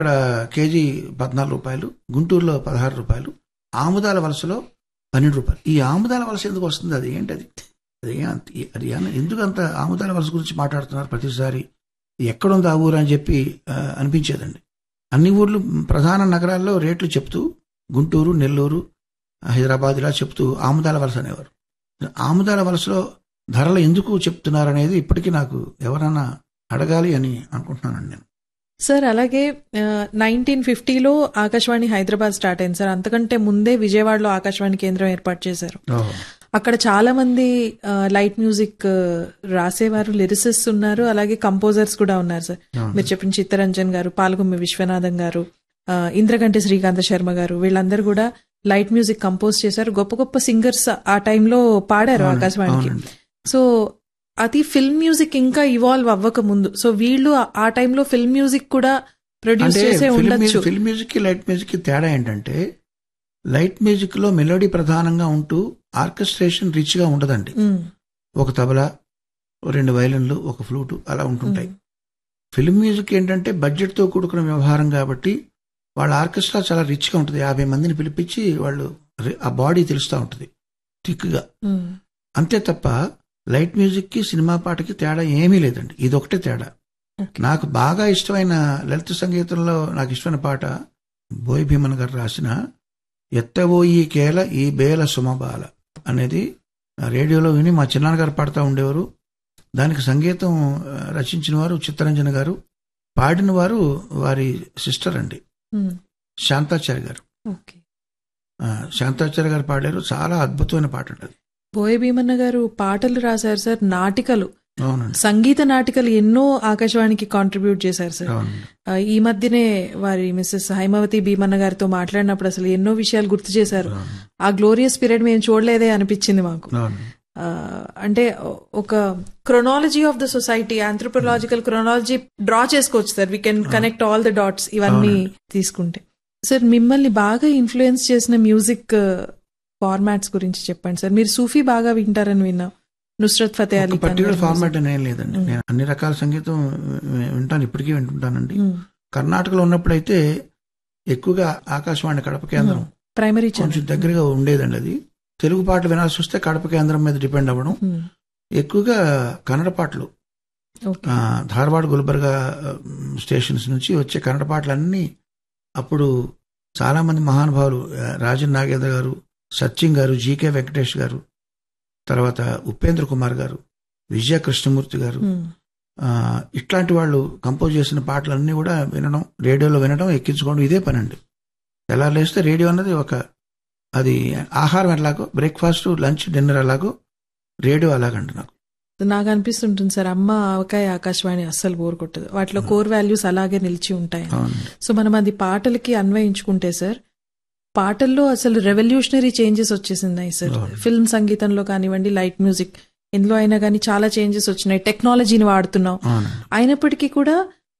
ఇక్కడ కేజీ పద్నాలుగు రూపాయలు గుంటూరులో పదహారు రూపాయలు ఆముదాల వలసలో పన్నెండు రూపాయలు ఈ ఆముదాల వలస ఎందుకు వస్తుంది అది ఏంటది అది ఏ అంత- అది ఏ- ఎందుకు అంత ఆముదాల వలస గురించి మాట్లాడుతున్నారు ప్రతిసారి ఎక్కడుంది ఆ ఊరు అని చెప్పి ఆ, అనిపించేదండి అన్ని ఊర్లు ప్రధాన నగరాల్లో రేట్లు చెప్తూ గుంటూరు నెల్లూరు హైదరాబాద్ ఇలా చెప్తూ ఆముదాల వలస అనేవారు ఆముదాల వలసలో ధరలు ఎందుకు చెప్తున్నారు అనేది ఇప్పటికీ నాకు ఎవరైనా అడగాలి అని అనుకుంటున్నానండి నేను సార్ అలాగే నైన్టీన్ ఫిఫ్టీలో ఆకాశవాణి హైదరాబాద్ స్టార్ట్ అయింది సార్ అంతకంటే ముందే విజయవాడలో ఆకాశవాణి కేంద్రం ఏర్పాటు చేశారు అక్కడ చాలా మంది ఆ, లైట్ మ్యూజిక్ ఆ, రాసేవారు లిరిసిస్ట్ ఉన్నారు అలాగే కంపోజర్స్ కూడా ఉన్నారు సార్ అవును. మీరు చెప్పిన చిత్తరంజన్ గారు పాల్గొమ్మి విశ్వనాథం గారు ఆ, ఇంద్రగంటి శ్రీకాంత శర్మ గారు వీళ్ళందరూ కూడా లైట్ మ్యూజిక్ కంపోజ్ చేశారు గొప్ప గొప్ప సింగర్స్ ఆ టైంలో పాడారు అవునండి, ఆకాశవాణికి అవునండి. సో అది ఫిల్మ్ మ్యూజిక్ ఇంకా ఇవాల్వ్ అవ్వక ముందు సో వీళ్ళు ఆ- ఆ టైంలో ఫిల్మ్ మ్యూజిక్ కూడా ప్రొడ్యూస్ అంటే చేసే ఫిల్మ్ ఉండొచ్చు మ్యూజిక్ ఫిల్మ్ మ్యూజిక్ కి లైట్ మ్యూజిక్ కి తేడా ఏంటంటే లైట్ మ్యూజిక్ లో మెలోడీ ప్రధానంగా ఉంటూ ఆర్కెస్ట్రేషన్ రిచ్ గా ఉండదండి ఉమ్, ఒక తబలా ఓ రెండు వైలన్లు ఒక ఫ్లూటు అలా ఉంటుంటాయి ఉమ్, ఫిల్మ్ మ్యూజిక్ ఏంటంటే బడ్జెట్ తో కూడుకున్న వ్యవహారం కాబట్టి వాళ్ళ ఆర్కెస్ట్రా చాలా రిచ్ గా ఉంటుంది యాభై మందిని పిలిపించి వాళ్ళు రి- ఆ బాడీ తెలుస్తూ ఉంటుంది థిక్ గా ఉమ్, అంతే తప్ప లైట్ మ్యూజిక్ కి సినిమా పాటకి తేడా ఏమీ లేదండి ఇదొకటే తేడా ఓకే. నాకు బాగా ఇష్టమైన లలిత సంగీతంలో నాకు ఇష్టమైన పాట బోయ్ భీమన్ గారు రాసిన ఎత్తబోయి కేల ఈ బేల సుమబాల అనేది ఆ రేడియోలో విని మా చిన్నాన్నగారు పాడుతూ ఉండేవారు దానికి సంగీతం ఆ, రచించిన వారు చిత్తరంజన గారు పాడిన వారు వారి సిస్టర్ అండి ఉమ్, శాంతాచార్య గారు ఓకే ఆ, శాంతాచార్య గారు పాడారు చాలా అద్భుతమైన పాట అండి అది బోయ భీమన్న గారు పాటలు రాశారు సార్ నాటికలు అవునండి సంగీత నాటికలు ఎన్నో ఆకాశవాణికి కాంట్రిబ్యూట్ చేశారు సార్ అవునండి ఆ, ఈ మధ్యనే వారి మిస్సెస్ హైమవతి భీమన్న గారితో మాట్లాడినప్పుడు అసలు ఎన్నో విషయాలు గుర్తు చేశారు అవును. ఆ గ్లోరియస్ పీరియడ్ మేము చూడలేదే అనిపించింది మాకు అవును ఆ, అంటే ఒక chronology of the society anthropological chronology draw చేసుకోవచ్చు sir we can connect all the dots ఇవన్నీ తీసుకుంటే సార్ మిమ్మల్ని బాగా ఇన్ఫ్లుయెన్స్ చేసిన మ్యూజిక్ ఫార్మాట్స్ గురించి చెప్పండి సార్ మీరు సూఫీ బాగా వింటారని విన్నా నుస్రత్ ఫతే అలీ ఖాన్ పర్టికులర్ గారి ఫార్మాట్ అని ఏం లేదండి నేను అన్ని రకాల సంగీతం వి- వింటాను ఇప్పటికీ వింటుంటానండి music. మ్మ్. కర్ణాటకలో ఉన్నప్పుడైతే ఎక్కువగా ఆకాశవాణి కడప కేంద్రం ప్రైమరీ కొంచెం ఛానల్ దగ్గరగా ఉండేదండి అది తెలుగు పాటలు వినాల్సి వస్తే కడప కేంద్రం మీద డిపెండ్ అవ్వడం మ్మ్. ఎక్కువగా కన్నడ పాటలు ఓకే ఆ, ధార్వాడ్ గుల్బర్గా ఆ, స్టేషన్స్ నుంచి వచ్చే కన్నడ పాటలన్నీ అప్పుడు చాలా మంది మహానుభావులు ఆ, రాజన్ నాగేంద్ర గారు సత్యం గారు జీకే వెంకటేష్ గారు తర్వాత ఉపేంద్ర కుమార్ గారు విజయ కృష్ణమూర్తి గారు మ్మ్. ఆ, ఇట్లాంటి వాళ్ళు కంపోజ్ చేసిన పాటలన్నీ కూడా వినడం రేడియోలో వినడం ఎక్కించుకోవడం ఇదే పని అండి ఎలా లేస్తే రేడియో అన్నది ఒక అది ఆహారం ఎలాగో బ్రేక్ఫాస్ట్ లంచ్ డిన్నర్ ఎలాగో రేడియో అలాగండి నాకు నాకు అనిపిస్తుంటుంది సార్ అమ్మ ఆవకాయ ఆకాశవాణి అస్సలు బోర్ కొట్టదు వాటిలో కోర్ వాల్యూస్ అలాగే నిలిచి ఉంటాయి అవునండి సో మనం అది పాటలకి అన్వయించుకుంటే సార్ పాటల్లో అసలు రెవల్యూషనరీ చేంజెస్ వచ్చేసినాయి సార్ అవును. ఫిల్మ్ సంగీతంలో కానివ్వండి లైట్ మ్యూజిక్ ఎందులో అయినా కానీ చాలా చేంజెస్ వచ్చినాయి టెక్నాలజీని వాడుతున్నాం అవునండి అయినప్పటికీ కూడా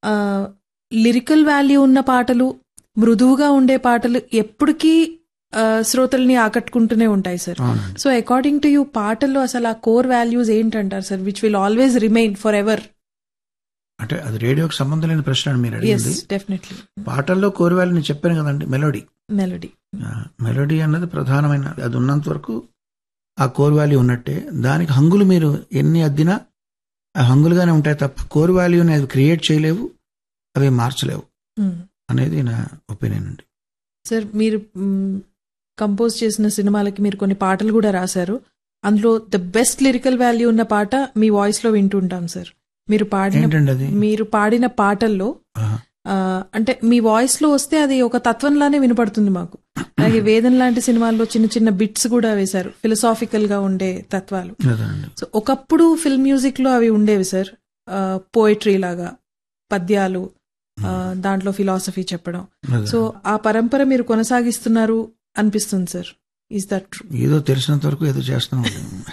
లిరికల్ వాల్యూ ఉన్న పాటలు మృదువుగా ఉండే పాటలు ఎప్పటికీ ఆ, శ్రోతల్ని ఆకట్టుకుంటూనే ఉంటాయి సార్ అవునండి సో అకార్డింగ్ టు యూ పాటల్లో అసలు ఆ కోర్ వాల్యూస్ ఏంటంటారు sir which will always remain forever అంటే అది రేడియోకి సంబంధం లేని ప్రశ్న అని మీరు ఎస్ అడిగింది డెఫినెట్లీ పాటల్లో కోరివాళ్ళు నేను చెప్పాను కదండి మెలోడీ మెలడీ మెలోడీ అన్నది ప్రధానమైన అది ఉన్నంత వరకు ఆ కోర్ వాల్యూ ఉన్నట్టే దానికి హంగులు మీరు ఎన్ని అద్దినా ఆ హంగులుగానే ఉంటాయి తప్ప కోర్ వాల్యూని అది క్రియేట్ చేయలేవు అవి మార్చలేవు అనేది నా ఒపీనియన్ అండి సార్ మీరు కంపోజ్ చేసిన సినిమాలకి మీరు కొన్ని పాటలు కూడా రాశారు అందులో ద బెస్ట్ లిరికల్ వాల్యూ ఉన్న పాట మీ వాయిస్ లో వింటుంటాం సార్ మీరు పాడిన ఏంటండి అది మీరు పాడిన పాటల్లో ఆహా. ఆ, అంటే మీ వాయిస్ లో వస్తే అది ఒక తత్వంలానే వినపడుతుంది మాకు అలాగే వేదన్ లాంటి సినిమాల్లో చిన్న చిన్న బిట్స్ కూడా వేశారు ఫిలసాఫికల్ గా ఉండే తత్వాలు అదేనండి సో ఒకప్పుడు ఫిల్మ్ మ్యూజిక్ లో అవి ఉండేవి సార్ పోయిటరీ లాగా పద్యాలు ఆ, దాంట్లో ఫిలాసఫీ చెప్పడం అదే. సో ఆ పరంపర మీరు కొనసాగిస్తున్నారు అనిపిస్తుంది సార్ ఈస్ దట్ ట్రూ ఏదో తెలిసినంత వరకు ఏదో చేస్తున్నాం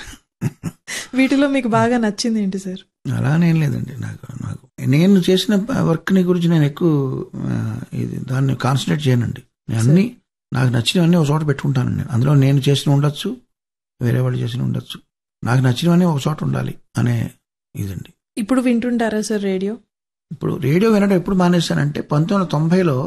వీటిలో మీకు బాగా నచ్చింది ఏంటి సార్ అలానేం లేదండి నాకు నాకు నేను చేసిన వర్క్ ని గురించి నేను ఎక్కువ ఆ, ఇది దాన్ని కాన్సన్ట్రేట్ చేయనండి నేను అన్ని నాకు నచ్చినవన్నీ ఒక చోట పెట్టుకుంటాను నేను అందులో నేను చేసిన ఉండొచ్చు వేరే వాళ్ళు చేసిన ఉండొచ్చు నాకు నచ్చినవన్నీ ఒక చోట ఉండాలి అనే ఇదండి ఇప్పుడు వింటుంటారా సార్ రేడియో ఇప్పుడు రేడియో వినడం ఎప్పుడు మానేశానంటే పంతొమ్మిది వందల తొంభైలో